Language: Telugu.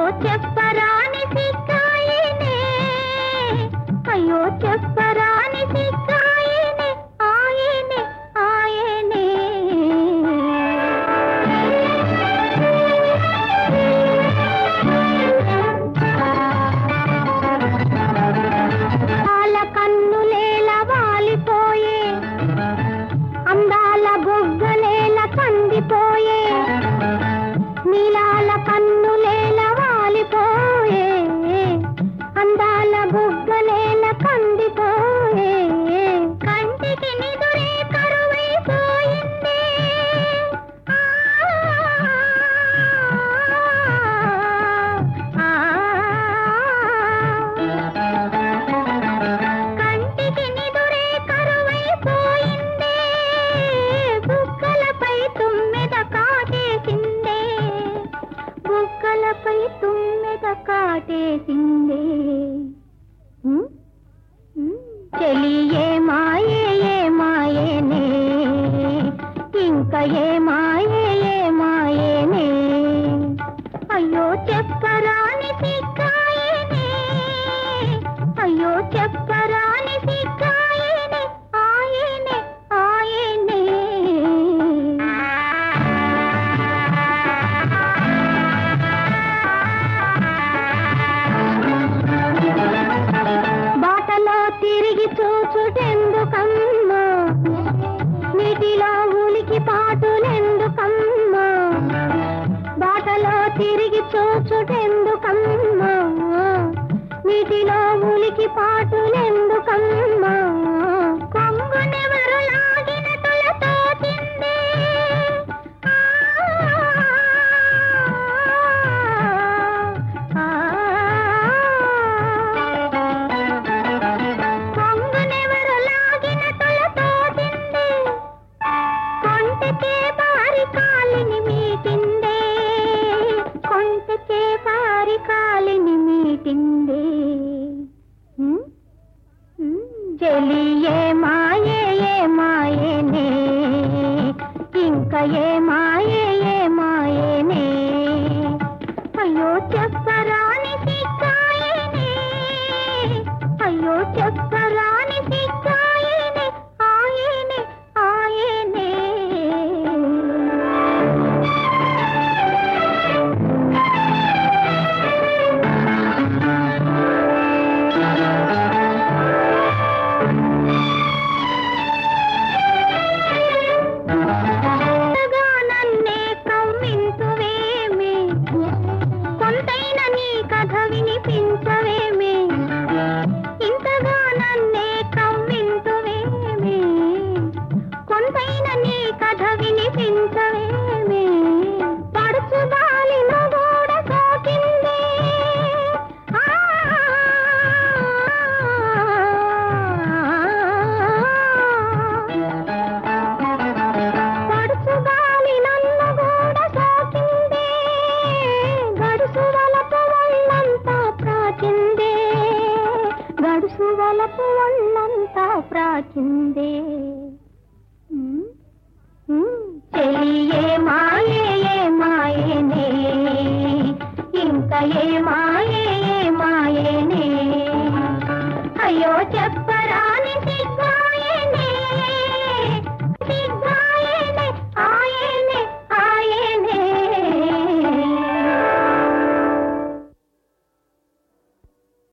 చెప్పరాని సిక్కాయనే అయ్యో చెప్పరాని సిక్కాయనే ఆయనే ఆయనే పాల కన్నులేల వాలిపోయే అందాల బొగ్గలేల కందిపోయే నీలాల కన్నులేల వాలిపోయే అందాల బుగ్గలేల కందిపోయే కంటికి నిదురే కరువైపోయిందే ఆ, కంటికి నిదురే కరువైపోయిందే బుగ్గలపై తుమ్మెద కాటేసిందే బుగ్గలపై తుమ్మెద కాటేసిందే ఉమ్, ఉమ్, చెలి ఏ మాయే ఏ మాయేనే ఇంకా ఏ మాయే ఏ మాయేనే అయ్యో చెప్పరాని సిక్కాయనే అయ్యో చెప్పరాని సిక్కాయనే ఆయనే ఆయనే బాటలో తిరిగి చూచుటెందుకమ్మా నీటిలో ఉలికి పాటులెందుకమ్మా బాటలో తిరిగి చూచుటెందుకమ్మా నీటిలో ఉలికి పాటులెందుకమ్మా కొంగునెవరు లాగిన తొలతో తిందే ఆ, కొంగునెవరు లాగిన తొలతో తిందే కొంటకే పారి కాలిని మీటిందే కొంటకే పారి కాలిని మీటిందే ఉమ్, ఉమ్, చెలి ఏ మాయే ఏ మాయేనే ఇంకా ఏ మాయే ఏ మాయేనే అయ్యో చెప్పరాని సిక్కాయనే అయ్యో చెప్పరాని సిక్కాయనే ఆయనే ఆయనే ఇంతగా నన్నే కవ్వింతువేమే కొంతైన నీ కథ వినిపించవేమే ఇంతగా నన్నే కవ్వింతువేమే కొంతైన నీ కథ వినిపించవేమే పడుచు బాలిన గోడ సోకిందే ఆ పడుచు గాలి నన్ను గూడ సోకిందే గడుసు వలపు ఒళ్ళంతా ప్రాచిందే గడుసు వలపు ఒళ్ళంతా ప్రాచిందే ఉమ్, ఉమ్, చెలి ఏ మాయే ఏ మాయేనే ఇంకా ఏ మాయే ఏ మాయేనే అయ్యో చెప్పరాని సిక్కు